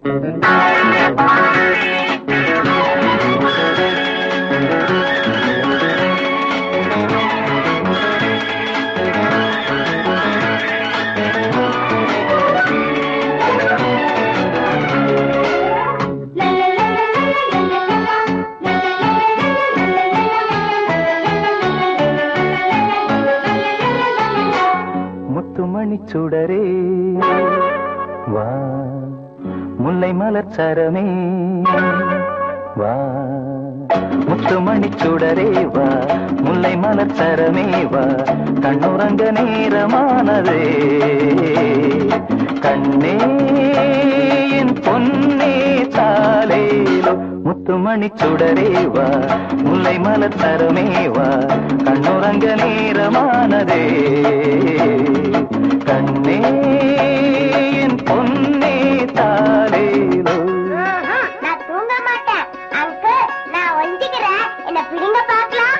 முத்துமணி சுடரே வா முல்லை மலர் சரமே வா முத்துமணி சுடரே வா முல்லை மலர் சரமே வா கண்ணுறங்க நேரமானதே கண்ணே என் பொன்னே தாலேலோ முத்துமணி சுடரே வா முல்லை மலர் சரமே வா கண்ணுறங்க நேரமானதே கண்ணே என் பொன்னே தாலேலோ ஆஹா, நான் தூங்க மாட்டேன் அங்கிள் நான் ஒஞ்சிக்கிறேன் என்ன பிடிங்க பார்க்கலாம்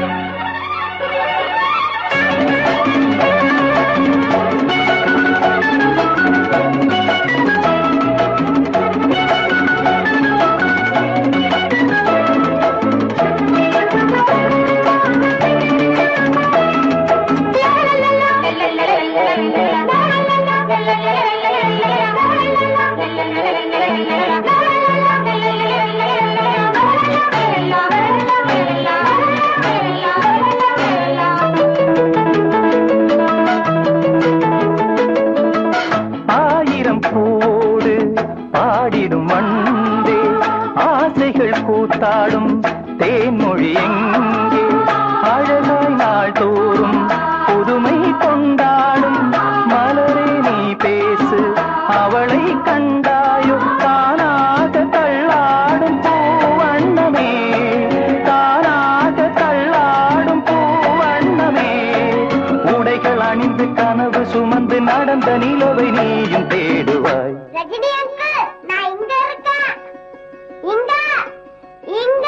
ஆயிரம் கோடு பாடிடும் மண்டே ஆசைகள் கூத்தாடும் தேன்மொழி எங்கே அழகாய் நாள் தோறும் புதுமை கொண்டாடும் மலரே நீ பேசு அவளை கண்டாயோ தானாக தள்ளாடும் பூவண்ணமே தானாக தள்ளாடும் பூவண்ணமே உடைகள் அணிந்து கனவு சுமந்து நடந்த நிலவை நீயும் தேடுவாய் ரஜினி அங்கிள் நான் இங்க இருக்கேன் இங்க இங்க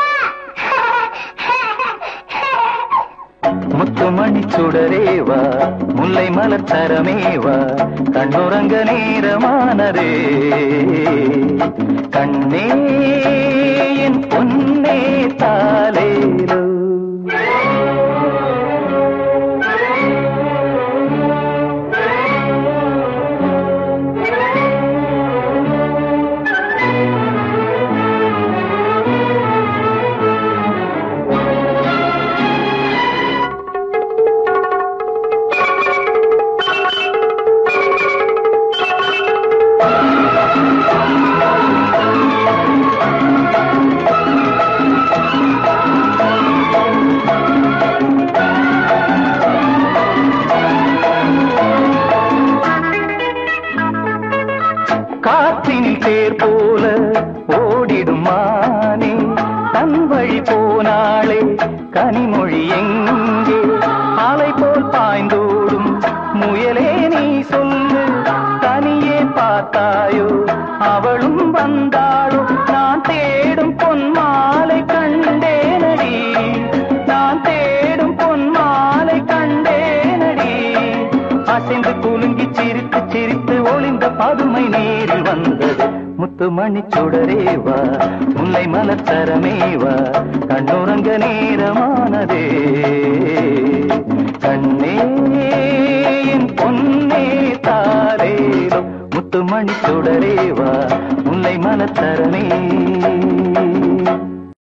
முத்துமணி சுடரே வா முல்லை மலர் சரமே வா கண்ணுறங்க நேரமானதே கண்ணே என் பொன்னே தாலேலோ காற்றினில் தேர் போல ஓடிடும் மானே தன் வழி போனாளே கனிமொழி எங்கே அலை போல் பாய்ந்தோடும் முயலே நீ சொல்லு தனியே பார்த்தாயோ அவளும் வந்தாளோ நான் தேடும் பொன் மாலை கண்டேனடி நான் தேடும் பொன் மாலை கண்டேனடி அசைந்து குலுங்கி சிரித்து சிரித்து ஒளிந்த பதுமை நேரில் வந்தது முத்துமணி சுடரே வா முல்லை மலர் சரமே வா கண்ணுறங்க நேரமானதே கண்ணே என் பொன்னே தாரேலோ முத்துமணி சுடரே வா முல்லை மலர் சரமே